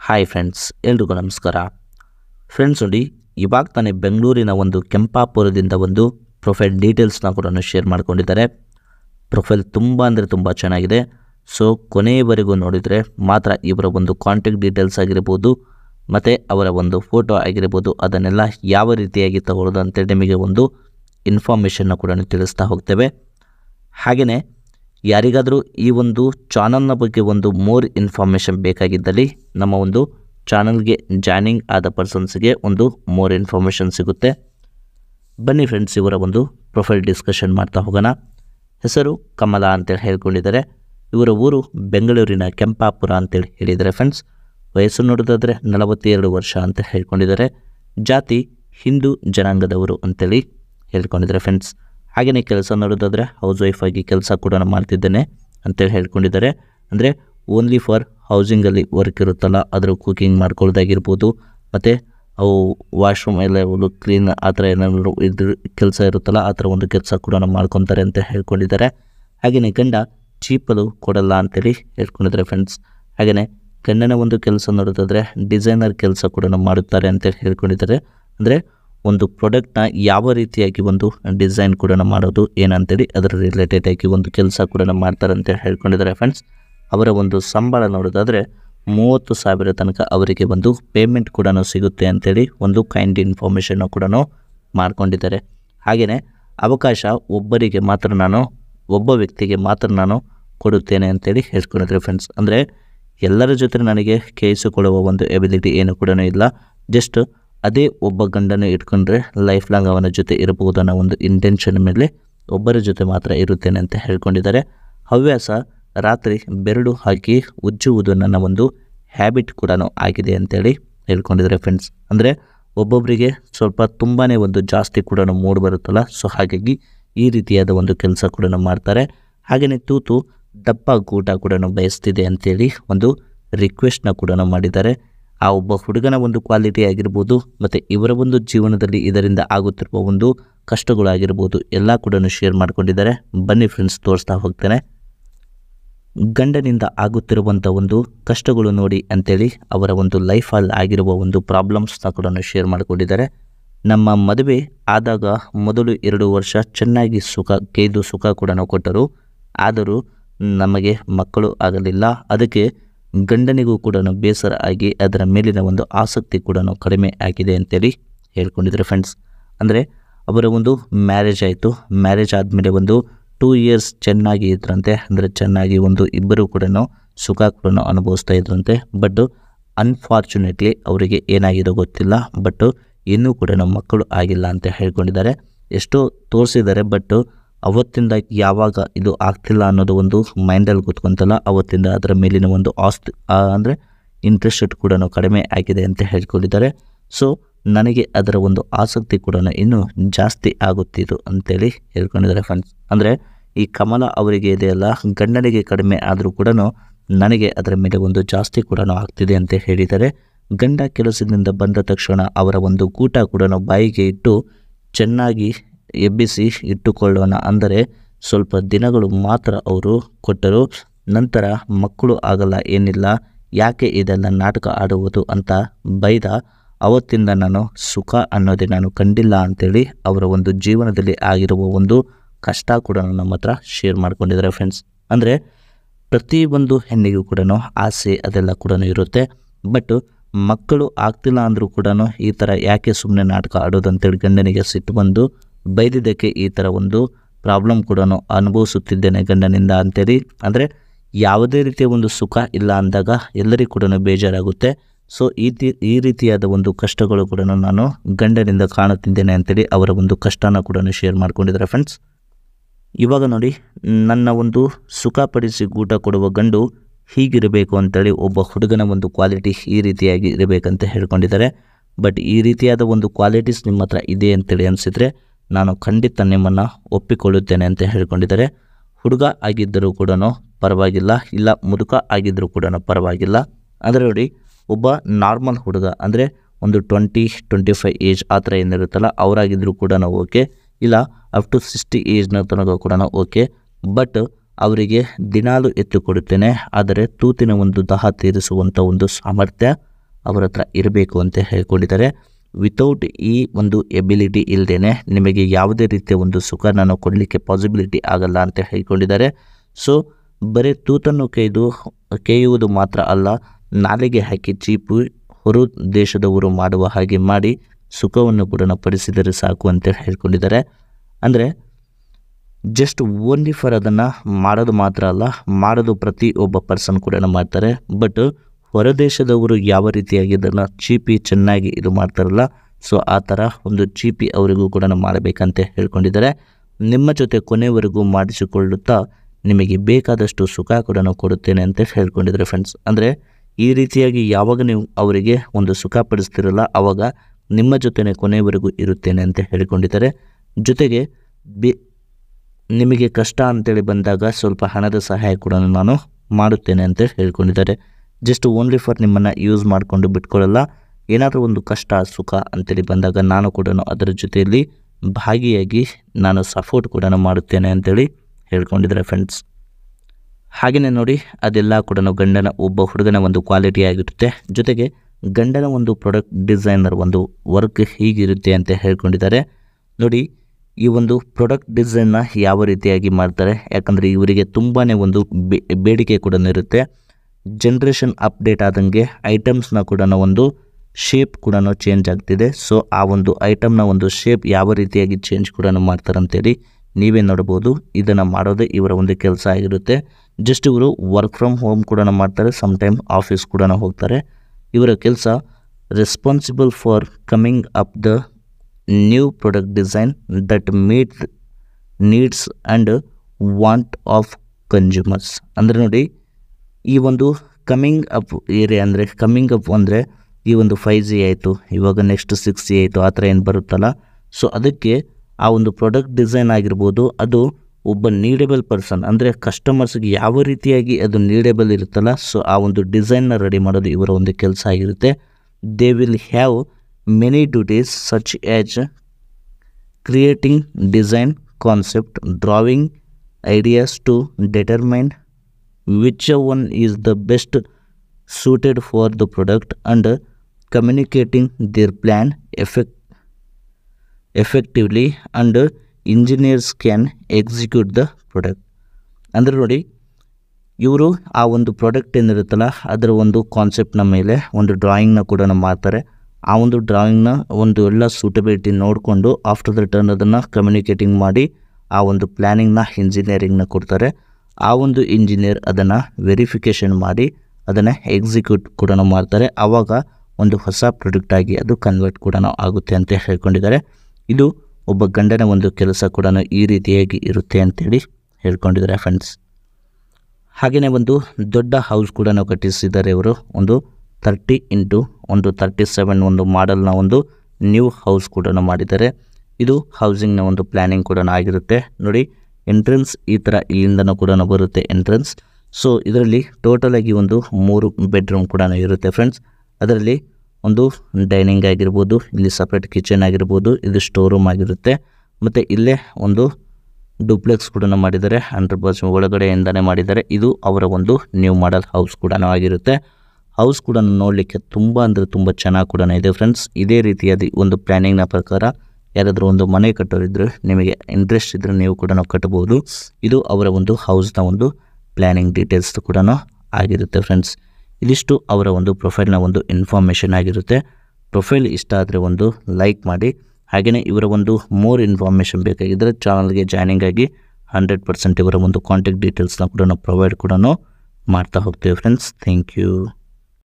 hi friends ಎಲ್ರಿಗೂ ನಮಸ್ಕಾರ friends ನೋಡಿ ಇವಾಗ ತಾನೇ ಬೆಂಗಳೂರಿನ ಒಂದು ಕೆಂಪಾಪುರದಿಂದ ಒಂದು ಪ್ರೊಫೈಲ್ ಡೀಟೇಲ್ಸ್ನ ಕೂಡ ಶೇರ್ ಮಾಡ್ಕೊಂಡಿದ್ದಾರೆ ಪ್ರೊಫೈಲ್ ತುಂಬ ಅಂದರೆ ತುಂಬ ಚೆನ್ನಾಗಿದೆ ಸೊ ಕೊನೆಯವರೆಗೂ ನೋಡಿದರೆ ಮಾತ್ರ ಇವರ ಒಂದು ಕಾಂಟ್ಯಾಕ್ಟ್ ಡೀಟೇಲ್ಸ್ ಆಗಿರ್ಬೋದು ಮತ್ತು ಅವರ ಒಂದು ಫೋಟೋ ಆಗಿರ್ಬೋದು ಅದನ್ನೆಲ್ಲ ಯಾವ ರೀತಿಯಾಗಿ ತಗೊಳ್ಳೋದು ಅಂತೇಳಿ ನಿಮಗೆ ಒಂದು ಇನ್ಫಾರ್ಮೇಷನ್ನ ಕೂಡ ತಿಳಿಸ್ತಾ ಹೋಗ್ತೇವೆ ಹಾಗೆಯೇ ಯಾರಿಗಾದರೂ ಈ ಒಂದು ಚಾನಲ್ನ ಬಗ್ಗೆ ಒಂದು ಮೋರ್ ಇನ್ಫಾರ್ಮೇಷನ್ ಬೇಕಾಗಿದ್ದಲ್ಲಿ ನಮ್ಮ ಒಂದು ಚಾನಲ್ಗೆ ಜಾಯ್ನಿಂಗ್ ಆದ ಪರ್ಸನ್ಸ್ಗೆ ಒಂದು ಮೋರ್ ಇನ್ಫಾರ್ಮೇಷನ್ ಸಿಗುತ್ತೆ ಬನ್ನಿ ಫ್ರೆಂಡ್ಸ್ ಇವರ ಒಂದು ಪ್ರೊಫೈಲ್ ಡಿಸ್ಕಷನ್ ಮಾಡ್ತಾ ಹೋಗೋಣ ಹೆಸರು ಕಮಲ ಅಂತೇಳಿ ಹೇಳ್ಕೊಂಡಿದ್ದಾರೆ ಇವರ ಊರು ಬೆಂಗಳೂರಿನ ಕೆಂಪಾಪುರ ಅಂತೇಳಿ ಹೇಳಿದ್ದಾರೆ ಫ್ರೆಂಡ್ಸ್ ವಯಸ್ಸು ನೋಡೋದಾದರೆ ನಲವತ್ತೆರಡು ವರ್ಷ ಅಂತ ಹೇಳ್ಕೊಂಡಿದ್ದಾರೆ ಜಾತಿ ಹಿಂದೂ ಜನಾಂಗದವರು ಅಂತೇಳಿ ಹೇಳ್ಕೊಂಡಿದ್ದಾರೆ ಫ್ರೆಂಡ್ಸ್ ಹಾಗೆಯೇ ಕೆಲಸ ನೋಡೋದಾದರೆ ಹೌಸ್ ವೈಫ್ ಆಗಿ ಕೆಲಸ ಕೂಡ ಮಾಡ್ತಿದ್ದೇನೆ ಅಂತೇಳಿ ಹೇಳ್ಕೊಂಡಿದ್ದಾರೆ ಅಂದರೆ ಓನ್ಲಿ ಫಾರ್ ಹೌಸಿಂಗಲ್ಲಿ ವರ್ಕ್ ಇರುತ್ತಲ್ಲ ಅದರ ಕುಕಿಂಗ್ ಮಾಡ್ಕೊಳ್ಳೋದಾಗಿರ್ಬೋದು ಮತ್ತು ಅವು ವಾಶ್ರೂಮ್ ಎಲ್ಲ ಒಂದು ಕ್ಲೀನ್ ಆ ಥರ ಏನಾದರೂ ಇದ್ರ ಕೆಲಸ ಇರುತ್ತಲ್ಲ ಆ ಥರ ಒಂದು ಕೆಲಸ ಕೂಡ ಮಾಡ್ಕೊತಾರೆ ಅಂತ ಹೇಳ್ಕೊಂಡಿದ್ದಾರೆ ಹಾಗೆಯೇ ಗಂಡ ಚೀಪಲು ಕೊಡಲ್ಲ ಅಂತೇಳಿ ಹೇಳ್ಕೊಂಡಿದ್ದಾರೆ ಫ್ರೆಂಡ್ಸ್ ಹಾಗೆಯೇ ಗಂಡನ ಒಂದು ಕೆಲಸ ನೋಡೋದಾದರೆ ಡಿಸೈನರ್ ಕೆಲಸ ಕೂಡ ಮಾಡುತ್ತಾರೆ ಅಂತೇಳಿ ಹೇಳ್ಕೊಂಡಿದ್ದಾರೆ ಅಂದರೆ ಒಂದು ಪ್ರಾಡಕ್ಟ್ನ ಯಾವ ರೀತಿಯಾಗಿ ಒಂದು ಡಿಸೈನ್ ಕೂಡ ಮಾಡೋದು ಏನಂತೇಳಿ ಅದರ ರಿಲೇಟೆಡ್ ಆಗಿ ಒಂದು ಕೆಲಸ ಕೂಡ ಮಾಡ್ತಾರೆ ಅಂತ ಹೇಳ್ಕೊಂಡಿದ್ದಾರೆ ಫ್ರೆಂಡ್ಸ್ ಅವರ ಒಂದು ಸಂಬಳ ನೋಡೋದಾದರೆ ಮೂವತ್ತು ಸಾವಿರ ತನಕ ಅವರಿಗೆ ಒಂದು ಪೇಮೆಂಟ್ ಕೂಡ ಸಿಗುತ್ತೆ ಅಂತೇಳಿ ಒಂದು ಕೈಂಡ್ ಇನ್ಫಾರ್ಮೇಷನ್ನು ಕೂಡ ಮಾಡ್ಕೊಂಡಿದ್ದಾರೆ ಹಾಗೆಯೇ ಅವಕಾಶ ಒಬ್ಬರಿಗೆ ಮಾತ್ರ ನಾನು ಒಬ್ಬ ವ್ಯಕ್ತಿಗೆ ಮಾತ್ರ ನಾನು ಕೊಡುತ್ತೇನೆ ಅಂತೇಳಿ ಹೇಳ್ಕೊಂಡಿದ್ದಾರೆ ಫ್ರೆಂಡ್ಸ್ ಅಂದರೆ ಎಲ್ಲರ ಜೊತೆ ನನಗೆ ಕೇಳಿಸಿಕೊಳ್ಳುವ ಒಂದು ಎಬಿಲಿಟಿ ಏನು ಕೂಡ ಇಲ್ಲ ಜಸ್ಟ್ ಅದೇ ಒಬ್ಬ ಗಂಡನ ಇಟ್ಕೊಂಡ್ರೆ ಲೈಫ್ ಲಾಂಗ್ ಅವನ ಜೊತೆ ಇರಬಹುದು ಅನ್ನೋ ಒಂದು ಇಂಟೆನ್ಷನ್ ಮೇಲೆ ಒಬ್ಬರ ಜೊತೆ ಮಾತ್ರ ಇರುತ್ತೇನೆ ಅಂತ ಹೇಳ್ಕೊಂಡಿದ್ದಾರೆ ಹವ್ಯಾಸ ರಾತ್ರಿ ಬೆರಳು ಹಾಕಿ ಉಜ್ಜುವುದು ನನ್ನ ಒಂದು ಹ್ಯಾಬಿಟ್ ಕೂಡ ಆಗಿದೆ ಅಂತೇಳಿ ಹೇಳ್ಕೊಂಡಿದ್ದಾರೆ ಫ್ರೆಂಡ್ಸ್ ಅಂದರೆ ಒಬ್ಬೊಬ್ಬರಿಗೆ ಸ್ವಲ್ಪ ತುಂಬಾ ಒಂದು ಜಾಸ್ತಿ ಕೂಡ ಮೂಡ್ ಬರುತ್ತಲ್ಲ ಸೊ ಹಾಗಾಗಿ ಈ ರೀತಿಯಾದ ಒಂದು ಕೆಲಸ ಕೂಡ ಮಾಡ್ತಾರೆ ಹಾಗೆಯೇ ತೂತು ದಪ್ಪ ಗೂಟ ಕೂಡ ಬಯಸ್ತಿದೆ ಅಂತೇಳಿ ಒಂದು ರಿಕ್ವೆಸ್ಟ್ನ ಕೂಡ ಮಾಡಿದ್ದಾರೆ ಆ ಒಬ್ಬ ಹುಡುಗನ ಒಂದು ಕ್ವಾಲಿಟಿ ಆಗಿರ್ಬೋದು ಮತ್ತು ಇವರ ಒಂದು ಜೀವನದಲ್ಲಿ ಇದರಿಂದ ಆಗುತ್ತಿರುವ ಒಂದು ಕಷ್ಟಗಳಾಗಿರ್ಬೋದು ಎಲ್ಲ ಕೂಡ ಶೇರ್ ಮಾಡ್ಕೊಂಡಿದ್ದಾರೆ ಬನ್ನಿ ಫ್ರೆಂಡ್ಸ್ ತೋರಿಸ್ತಾ ಹೋಗ್ತೇನೆ ಗಂಡನಿಂದ ಆಗುತ್ತಿರುವಂಥ ಒಂದು ಕಷ್ಟಗಳು ನೋಡಿ ಅಂತೇಳಿ ಅವರ ಒಂದು ಲೈಫಲ್ಲಿ ಆಗಿರುವ ಒಂದು ಪ್ರಾಬ್ಲಮ್ಸ್ನ ಕೂಡ ಶೇರ್ ಮಾಡಿಕೊಂಡಿದ್ದಾರೆ ನಮ್ಮ ಮದುವೆ ಆದಾಗ ಮೊದಲು ಎರಡು ವರ್ಷ ಚೆನ್ನಾಗಿ ಸುಖ ಕೇದು ಸುಖ ಕೂಡ ಕೊಟ್ಟರು ಆದರೂ ನಮಗೆ ಮಕ್ಕಳು ಆಗಲಿಲ್ಲ ಅದಕ್ಕೆ ಗಂಡನಿಗೂ ಕೂಡ ಬೇಸರ ಆಗಿ ಅದರ ಮೇಲಿನ ಒಂದು ಆಸಕ್ತಿ ಕೂಡ ಕಡಿಮೆ ಆಗಿದೆ ಅಂತೇಳಿ ಹೇಳ್ಕೊಂಡಿದ್ದಾರೆ ಫ್ರೆಂಡ್ಸ್ ಅಂದರೆ ಅವರ ಒಂದು ಮ್ಯಾರೇಜ್ ಆಯಿತು ಮ್ಯಾರೇಜ್ ಆದಮೇಲೆ ಒಂದು ಟೂ ಇಯರ್ಸ್ ಚೆನ್ನಾಗಿ ಇದ್ರಂತೆ ಅಂದರೆ ಚೆನ್ನಾಗಿ ಒಂದು ಇಬ್ಬರು ಕೂಡ ಸುಖ ಕೂಡ ಅನುಭವಿಸ್ತಾ ಇದ್ರಂತೆ ಬಟ್ ಅನ್ಫಾರ್ಚುನೇಟ್ಲಿ ಅವರಿಗೆ ಏನಾಗಿದೋ ಗೊತ್ತಿಲ್ಲ ಬಟ್ ಇನ್ನೂ ಕೂಡ ಮಕ್ಕಳು ಆಗಿಲ್ಲ ಅಂತ ಹೇಳ್ಕೊಂಡಿದ್ದಾರೆ ಎಷ್ಟೋ ತೋರಿಸಿದ್ದಾರೆ ಬಟ್ ಅವತ್ತಿಂದ ಯಾವಾಗ ಇದು ಆಗ್ತಿಲ್ಲ ಅನ್ನೋದು ಒಂದು ಮೈಂಡಲ್ಲಿ ಕೂತ್ಕೊಂತಲ್ಲ ಅವತ್ತಿಂದ ಅದರ ಮೇಲಿನ ಒಂದು ಆಸ್ತಿ ಅಂದರೆ ಇಂಟ್ರೆಸ್ಟ್ ಕೂಡ ಕಡಿಮೆ ಆಗಿದೆ ಅಂತ ಹೇಳ್ಕೊಂಡಿದ್ದಾರೆ ಸೊ ನನಗೆ ಅದರ ಒಂದು ಆಸಕ್ತಿ ಕೂಡ ಇನ್ನೂ ಜಾಸ್ತಿ ಆಗುತ್ತಿದ್ದು ಅಂತೇಳಿ ಹೇಳ್ಕೊಂಡಿದ್ದಾರೆ ಫ್ರೆಂಡ್ಸ್ ಅಂದರೆ ಈ ಕಮಲ ಅವರಿಗೆ ಇದೆಯಲ್ಲ ಗಂಡನಿಗೆ ಕಡಿಮೆ ಆದರೂ ಕೂಡ ನನಗೆ ಅದರ ಮೇಲೆ ಒಂದು ಜಾಸ್ತಿ ಕೂಡ ಆಗ್ತಿದೆ ಅಂತ ಹೇಳಿದ್ದಾರೆ ಗಂಡ ಕೆಲಸದಿಂದ ಬಂದ ತಕ್ಷಣ ಅವರ ಒಂದು ಗೂಟ ಕೂಡ ಬಾಯಿಗೆ ಇಟ್ಟು ಚೆನ್ನಾಗಿ ಎಬ್ಬಿಸಿ ಇಟ್ಟುಕೊಳ್ಳೋಣ ಅಂದರೆ ಸ್ವಲ್ಪ ದಿನಗಳು ಮಾತ್ರ ಅವರು ಕೊಟ್ಟರು ನಂತರ ಮಕ್ಕಳು ಆಗಲ್ಲ ಏನಿಲ್ಲ ಯಾಕೆ ಇದೆಲ್ಲ ನಾಟಕ ಆಡುವುದು ಅಂತ ಬೈದ ಅವತ್ತಿಂದ ನಾನು ಸುಖ ಅನ್ನೋದೇ ನಾನು ಕಂಡಿಲ್ಲ ಅಂತೇಳಿ ಅವರ ಒಂದು ಜೀವನದಲ್ಲಿ ಆಗಿರುವ ಒಂದು ಕಷ್ಟ ಕೂಡ ನಮ್ಮ ಹತ್ರ ಶೇರ್ ಮಾಡ್ಕೊಂಡಿದ್ದಾರೆ ಫ್ರೆಂಡ್ಸ್ ಅಂದರೆ ಪ್ರತಿಯೊಂದು ಹೆಣ್ಣಿಗೂ ಕೂಡ ಆಸೆ ಅದೆಲ್ಲ ಕೂಡ ಇರುತ್ತೆ ಬಟ್ ಮಕ್ಕಳು ಆಗ್ತಿಲ್ಲ ಅಂದರೂ ಕೂಡ ಈ ಥರ ಯಾಕೆ ಸುಮ್ಮನೆ ನಾಟಕ ಆಡೋದು ಅಂತೇಳಿ ಗಂಡನಿಗೆ ಸಿಟ್ಟು ಬಂದು ಬೈದಿದ್ದಕ್ಕೆ ಈ ಥರ ಒಂದು ಪ್ರಾಬ್ಲಮ್ ಕೂಡ ಅನುಭವಿಸುತ್ತಿದ್ದೇನೆ ಗಂಡನಿಂದ ಅಂತೇಳಿ ಅಂದರೆ ಯಾವುದೇ ರೀತಿಯ ಒಂದು ಸುಖ ಇಲ್ಲ ಅಂದಾಗ ಎಲ್ಲರಿಗೂ ಕೂಡ ಬೇಜಾರಾಗುತ್ತೆ ಸೊ ಈ ತಿ ಈ ರೀತಿಯಾದ ಒಂದು ಕಷ್ಟಗಳು ಕೂಡ ನಾನು ಗಂಡನಿಂದ ಕಾಣುತ್ತಿದ್ದೇನೆ ಅಂತೇಳಿ ಅವರ ಒಂದು ಕಷ್ಟನ ಕೂಡ ಶೇರ್ ಮಾಡ್ಕೊಂಡಿದ್ದಾರೆ ಫ್ರೆಂಡ್ಸ್ ಇವಾಗ ನೋಡಿ ನನ್ನ ಒಂದು ಸುಖಪಡಿಸಿ ಊಟ ಕೊಡುವ ಗಂಡು ಹೀಗಿರಬೇಕು ಅಂತೇಳಿ ಒಬ್ಬ ಹುಡುಗನ ಒಂದು ಕ್ವಾಲಿಟಿ ಈ ರೀತಿಯಾಗಿ ಇರಬೇಕಂತ ಹೇಳ್ಕೊಂಡಿದ್ದಾರೆ ಬಟ್ ಈ ರೀತಿಯಾದ ಒಂದು ಕ್ವಾಲಿಟೀಸ್ ನಿಮ್ಮ ಹತ್ರ ಇದೆ ಅಂತೇಳಿ ಅನಿಸಿದರೆ ನಾನು ಖಂಡಿತ ನಿಮ್ಮನ್ನು ಒಪ್ಪಿಕೊಳ್ಳುತ್ತೇನೆ ಅಂತ ಹೇಳ್ಕೊಂಡಿದ್ದಾರೆ ಹುಡುಗ ಆಗಿದ್ದರೂ ಕೂಡ ಪರವಾಗಿಲ್ಲ ಇಲ್ಲ ಮುದುಕ ಆಗಿದ್ದರೂ ಕೂಡ ಪರವಾಗಿಲ್ಲ ಅಂದರೆ ನೋಡಿ ಒಬ್ಬ ನಾರ್ಮಲ್ ಹುಡುಗ ಅಂದರೆ ಒಂದು ಟ್ವೆಂಟಿ ಟ್ವೆಂಟಿ ಫೈವ್ ಏಜ್ ಆ ಥರ ಏನಿರುತ್ತಲ್ಲ ಅವರಾಗಿದ್ದರೂ ಕೂಡ ಓಕೆ ಇಲ್ಲ ಅಪ್ ಟು ಸಿಕ್ಸ್ಟಿ ಏಜ್ನ ತನಕ ಕೂಡ ಓಕೆ ಬಟ್ ಅವರಿಗೆ ದಿನಾಲು ಎತ್ತು ಕೊಡುತ್ತೇನೆ ಆದರೆ ತೂತಿನ ಒಂದು ದಾಹ ತೀರಿಸುವಂಥ ಒಂದು ಸಾಮರ್ಥ್ಯ ಅವರ ಹತ್ರ ಇರಬೇಕು ಅಂತ ಹೇಳ್ಕೊಂಡಿದ್ದಾರೆ ವಿತೌಟ್ ಈ ಒಂದು ಎಬಿಲಿಟಿ ಇಲ್ಲದೇ ನಿಮಗೆ ಯಾವುದೇ ರೀತಿಯ ಒಂದು ಸುಖ ನಾನು ಕೊಡಲಿಕ್ಕೆ ಪಾಸಿಬಿಲಿಟಿ ಆಗಲ್ಲ ಅಂತ ಹೇಳ್ಕೊಂಡಿದ್ದಾರೆ ಸೊ ಬರೀ ತೂತನ್ನು ಕೈದು ಕೇಯುವುದು ಮಾತ್ರ ಅಲ್ಲ ನಾಲಿಗೆ ಹಾಕಿ ಚೀಪು ಹೊರ ದೇಶದವರು ಮಾಡುವ ಹಾಗೆ ಮಾಡಿ ಸುಖವನ್ನು ಕೂಡ ಪಡಿಸಿದರೆ ಸಾಕು ಅಂತ ಹೇಳ್ಕೊಂಡಿದ್ದಾರೆ ಅಂದರೆ ಜಸ್ಟ್ ಓನ್ಲಿ ಫಾರ್ ಅದನ್ನು ಮಾಡೋದು ಮಾತ್ರ ಅಲ್ಲ ಮಾಡೋದು ಪ್ರತಿ ಒಬ್ಬ ಪರ್ಸನ್ ಕೂಡ ಮಾಡ್ತಾರೆ ಬಟ್ ಹೊರದೇಶದವರು ಯಾವ ರೀತಿಯಾಗಿ ಇದನ್ನು ಚೀಪಿ ಚೆನ್ನಾಗಿ ಇದು ಮಾಡ್ತಾರಲ್ಲ ಸೊ ಆ ಥರ ಒಂದು ಚೀಪಿ ಅವರಿಗೂ ಕೂಡ ಮಾಡಬೇಕಂತ ಹೇಳ್ಕೊಂಡಿದ್ದಾರೆ ನಿಮ್ಮ ಜೊತೆ ಕೊನೆವರೆಗೂ ಮಾಡಿಸಿಕೊಳ್ಳುತ್ತಾ ನಿಮಗೆ ಬೇಕಾದಷ್ಟು ಸುಖ ಕೂಡ ಕೊಡುತ್ತೇನೆ ಅಂತ ಹೇಳ್ಕೊಂಡಿದ್ದಾರೆ ಫ್ರೆಂಡ್ಸ್ ಅಂದರೆ ಈ ರೀತಿಯಾಗಿ ಯಾವಾಗ ನೀವು ಅವರಿಗೆ ಒಂದು ಸುಖ ಪಡಿಸ್ತಿರಲ್ಲ ಆವಾಗ ನಿಮ್ಮ ಜೊತೆನೇ ಕೊನೆಯವರೆಗೂ ಇರುತ್ತೇನೆ ಅಂತ ಹೇಳಿಕೊಂಡಿದ್ದಾರೆ ಜೊತೆಗೆ ಬಿ ನಿಮಗೆ ಕಷ್ಟ ಅಂತೇಳಿ ಬಂದಾಗ ಸ್ವಲ್ಪ ಹಣದ ಸಹಾಯ ಕೂಡ ನಾನು ಮಾಡುತ್ತೇನೆ ಅಂತ ಹೇಳ್ಕೊಂಡಿದ್ದಾರೆ ಜಸ್ಟ್ ಓನ್ಲಿ ಫಾರ್ ನಿಮ್ಮನ್ನು ಯೂಸ್ ಮಾಡಿಕೊಂಡು ಬಿಟ್ಕೊಳ್ಳಲ್ಲ ಏನಾದರೂ ಒಂದು ಕಷ್ಟ ಸುಖ ಅಂತೇಳಿ ಬಂದಾಗ ನಾನು ಕೂಡ ಅದರ ಜೊತೆಯಲ್ಲಿ ಭಾಗಿಯಾಗಿ ನಾನು ಸಪೋರ್ಟ್ ಕೂಡ ಮಾಡುತ್ತೇನೆ ಅಂತೇಳಿ ಹೇಳ್ಕೊಂಡಿದ್ದಾರೆ ಫ್ರೆಂಡ್ಸ್ ಹಾಗೆಯೇ ನೋಡಿ ಅದೆಲ್ಲ ಕೂಡ ಗಂಡನ ಒಬ್ಬ ಹುಡುಗನ ಒಂದು ಕ್ವಾಲಿಟಿ ಆಗಿರುತ್ತೆ ಜೊತೆಗೆ ಗಂಡನ ಒಂದು ಪ್ರಾಡಕ್ಟ್ ಡಿಸೈನರ್ ಒಂದು ವರ್ಕ್ ಹೀಗಿರುತ್ತೆ ಅಂತ ಹೇಳ್ಕೊಂಡಿದ್ದಾರೆ ನೋಡಿ ಈ ಒಂದು ಪ್ರಾಡಕ್ಟ್ ಡಿಸೈನ್ನ ಯಾವ ರೀತಿಯಾಗಿ ಮಾಡ್ತಾರೆ ಯಾಕಂದರೆ ಇವರಿಗೆ ತುಂಬಾ ಒಂದು ಬೇ- ಬೇಡಿಕೆ ಕೂಡ ಇರುತ್ತೆ ಜನ್ರೇಷನ್ ಅಪ್ಡೇಟ್ ಆದಂಗೆ ಐಟಮ್ಸ್ನ ಕೂಡ ಒಂದು ಶೇಪ್ ಕೂಡ ಚೇಂಜ್ ಆಗ್ತಿದೆ ಸೊ ಆ ಒಂದು ಐಟಮ್ನ ಒಂದು ಶೇಪ್ ಯಾವ ರೀತಿಯಾಗಿ ಚೇಂಜ್ ಕೂಡ ಮಾಡ್ತಾರೆ ಅಂತೇಳಿ ನೀವೇ ನೋಡ್ಬೋದು ಇದನ್ನು ಮಾಡೋದೇ ಇವರ ಒಂದು ಕೆಲಸ ಆಗಿರುತ್ತೆ ಜಸ್ಟ್ ಇವರು ವರ್ಕ್ ಫ್ರಮ್ ಹೋಮ್ ಕೂಡ ಮಾಡ್ತಾರೆ ಸಮ್ ಟೈಮ್ ಆಫೀಸ್ ಕೂಡ ಹೋಗ್ತಾರೆ ಇವರ ಕೆಲಸ responsible for coming up the new product design that meet needs and want of consumers ಅಂದರೆ ನೋಡಿ ಈ ಒಂದು ಕಮಿಂಗ್ ಅಪ್ ಏರಿಯಾ ಅಂದರೆ ಕಮಿಂಗ್ ಅಪ್ ಅಂದರೆ ಈ ಒಂದು ಫೈವ್ ಜಿ ಆಯಿತು ಇವಾಗ ನೆಕ್ಸ್ಟ್ ಸಿಕ್ಸ್ ಜಿ ಆಯಿತು ಆ ಥರ ಏನು ಬರುತ್ತಲ್ಲ ಸೊ ಅದಕ್ಕೆ ಆ ಒಂದು ಪ್ರಾಡಕ್ಟ್ ಡಿಸೈನ್ ಆಗಿರ್ಬೋದು ಅದು ಒಬ್ಬ ನೀಡೇಬಲ್ ಪರ್ಸನ್ ಅಂದರೆ ಕಸ್ಟಮರ್ಸ್ಗೆ ಯಾವ ರೀತಿಯಾಗಿ ಅದು ನೀಡೇಬಲ್ ಇರುತ್ತಲ್ಲ ಸೊ ಆ ಒಂದು ಡಿಸೈನ್ನ ರೆಡಿ ಮಾಡೋದು ಇವರ ಒಂದು ಕೆಲಸ ಆಗಿರುತ್ತೆ they will have many duties such as creating design concept drawing ideas to determine which one is the best suited for the product and communicating their plan effect, effectively and engineers can execute the product ಅಂದರೆ ನೋಡಿ ಇವರು ಆ ಒಂದು product ಏನಿರುತ್ತಲ್ಲ ಅದರ ಒಂದು ಕಾನ್ಸೆಪ್ಟ್ನ ಮೇಲೆ ಒಂದು ಡ್ರಾಯಿಂಗ್ನ ಕೂಡ ಮಾಡ್ತಾರೆ ಆ ಒಂದು ಡ್ರಾಯಿಂಗ್ನ ಒಂದು ಎಲ್ಲ ಸೂಟಬಿಲಿಟಿ ನೋಡಿಕೊಂಡು ಆಫ್ಟರ್ ದ ಟರ್ನ್ ಅದನ್ನು ಕಮ್ಯುನಿಕೇಟಿಂಗ್ ಮಾಡಿ ಆ ಒಂದು ಪ್ಲ್ಯಾನಿಂಗ್ನ ಇಂಜಿನಿಯರಿಂಗ್ನ ಕೊಡ್ತಾರೆ ಆ ಒಂದು ಇಂಜಿನಿಯರ್ ಅದನ್ನು ವೆರಿಫಿಕೇಷನ್ ಮಾಡಿ ಅದನ್ನು ಎಕ್ಸಿಕ್ಯೂಟ್ ಕೂಡ ಮಾಡ್ತಾರೆ ಆವಾಗ ಒಂದು ಹೊಸ ಪ್ರಾಡಕ್ಟ್ ಆಗಿ ಅದು ಕನ್ವರ್ಟ್ ಕೂಡ ಆಗುತ್ತೆ ಅಂತ ಹೇಳ್ಕೊಂಡಿದ್ದಾರೆ ಇದು ಒಬ್ಬ ಗಂಡನ ಒಂದು ಕೆಲಸ ಕೂಡ ಈ ರೀತಿಯಾಗಿ ಇರುತ್ತೆ ಅಂತೇಳಿ ಹೇಳ್ಕೊಂಡಿದ್ದಾರೆ ಫ್ರೆಂಡ್ಸ್ ಹಾಗೆಯೇ ಒಂದು ದೊಡ್ಡ ಹೌಸ್ ಕೂಡ ನಾವು ಕಟ್ಟಿಸಿದ್ದಾರೆ ಇವರು ಒಂದು ತರ್ಟಿ ಇಂಟು ಒಂದು ತರ್ಟಿ ಸೆವೆನ್ ಒಂದು ಮಾಡಲ್ನ ಒಂದು ನ್ಯೂ ಹೌಸ್ ಕೂಡ ಮಾಡಿದ್ದಾರೆ ಇದು ಹೌಸಿಂಗ್ನ ಒಂದು ಪ್ಲ್ಯಾನಿಂಗ್ ಕೂಡ ಆಗಿರುತ್ತೆ ನೋಡಿ ಎಂಟ್ರೆನ್ಸ್ ಈ ಥರ ಇಲ್ಲಿಂದನೂ ಕೂಡ ಬರುತ್ತೆ ಎಂಟ್ರೆನ್ಸ್ ಸೊ ಇದರಲ್ಲಿ ಟೋಟಲಾಗಿ ಒಂದು ಮೂರು ಬೆಡ್ರೂಮ್ ಕೂಡ ಇರುತ್ತೆ ಫ್ರೆಂಡ್ಸ್ ಅದರಲ್ಲಿ ಒಂದು ಡೈನಿಂಗ್ ಆಗಿರ್ಬೋದು ಇಲ್ಲಿ ಸಪ್ರೇಟ್ ಕಿಚನ್ ಆಗಿರ್ಬೋದು ಇದು ಸ್ಟೋರ್ ರೂಮ್ ಆಗಿರುತ್ತೆ ಮತ್ತು ಇಲ್ಲೇ ಒಂದು ಡೂಪ್ಲೆಕ್ಸ್ ಕೂಡ ಮಾಡಿದ್ದಾರೆ ಹಂಡ್ರೆಡ್ ಪರ್ಸೆಂಟ್ ಒಳಗಡೆಯಿಂದನೇ ಮಾಡಿದ್ದಾರೆ ಇದು ಅವರ ಒಂದು ನ್ಯೂ ಮಾಡೆಲ್ ಹೌಸ್ ಕೂಡ ಆಗಿರುತ್ತೆ ಹೌಸ್ ಕೂಡ ನೋಡಲಿಕ್ಕೆ ತುಂಬ ಅಂದರೆ ತುಂಬ ಚೆನ್ನಾಗಿ ಕೂಡ ಇದೆ ಫ್ರೆಂಡ್ಸ್ ಇದೇ ರೀತಿಯಾದ ಒಂದು ಪ್ಲ್ಯಾನಿಂಗ್ನ ಪ್ರಕಾರ ಯಾರಾದರೂ ಒಂದು ಮನೆ ಕಟ್ಟೋರಿದ್ರೆ ನಿಮಗೆ ಇಂಟ್ರೆಸ್ಟ್ ಇದ್ದರೆ ನೀವು ಕೂಡ ಕಟ್ಟಬಹುದು ಇದು ಅವರ ಒಂದು ಹೌಸ್ನ ಒಂದು ಪ್ಲ್ಯಾನಿಂಗ್ ಡೀಟೇಲ್ಸ್ ಕೂಡ ಆಗಿರುತ್ತೆ ಫ್ರೆಂಡ್ಸ್ ಇದಿಷ್ಟು ಅವರ ಒಂದು ಪ್ರೊಫೈಲ್ನ ಒಂದು ಇನ್ಫಾರ್ಮೇಷನ್ ಆಗಿರುತ್ತೆ ಪ್ರೊಫೈಲ್ ಇಷ್ಟ ಆದರೆ ಒಂದು ಲೈಕ್ ಮಾಡಿ ಹಾಗೆಯೇ ಇವರ ಒಂದು ಮೋರ್ ಇನ್ಫಾರ್ಮೇಷನ್ ಬೇಕಾಗಿದ್ದರೆ ಚಾನಲ್ಗೆ ಜಾಯ್ನಿಂಗ್ ಆಗಿ ಹಂಡ್ರೆಡ್ ಪರ್ಸೆಂಟ್ ಇವರ ಒಂದು ಕಾಂಟ್ಯಾಕ್ಟ್ ಡೀಟೇಲ್ಸ್ನ ಕೂಡ ಪ್ರೊವೈಡ್ ಕೂಡ ಮಾಡ್ತಾ ಹೋಗ್ತೀವಿ ಫ್ರೆಂಡ್ಸ್ ಥ್ಯಾಂಕ್ ಯು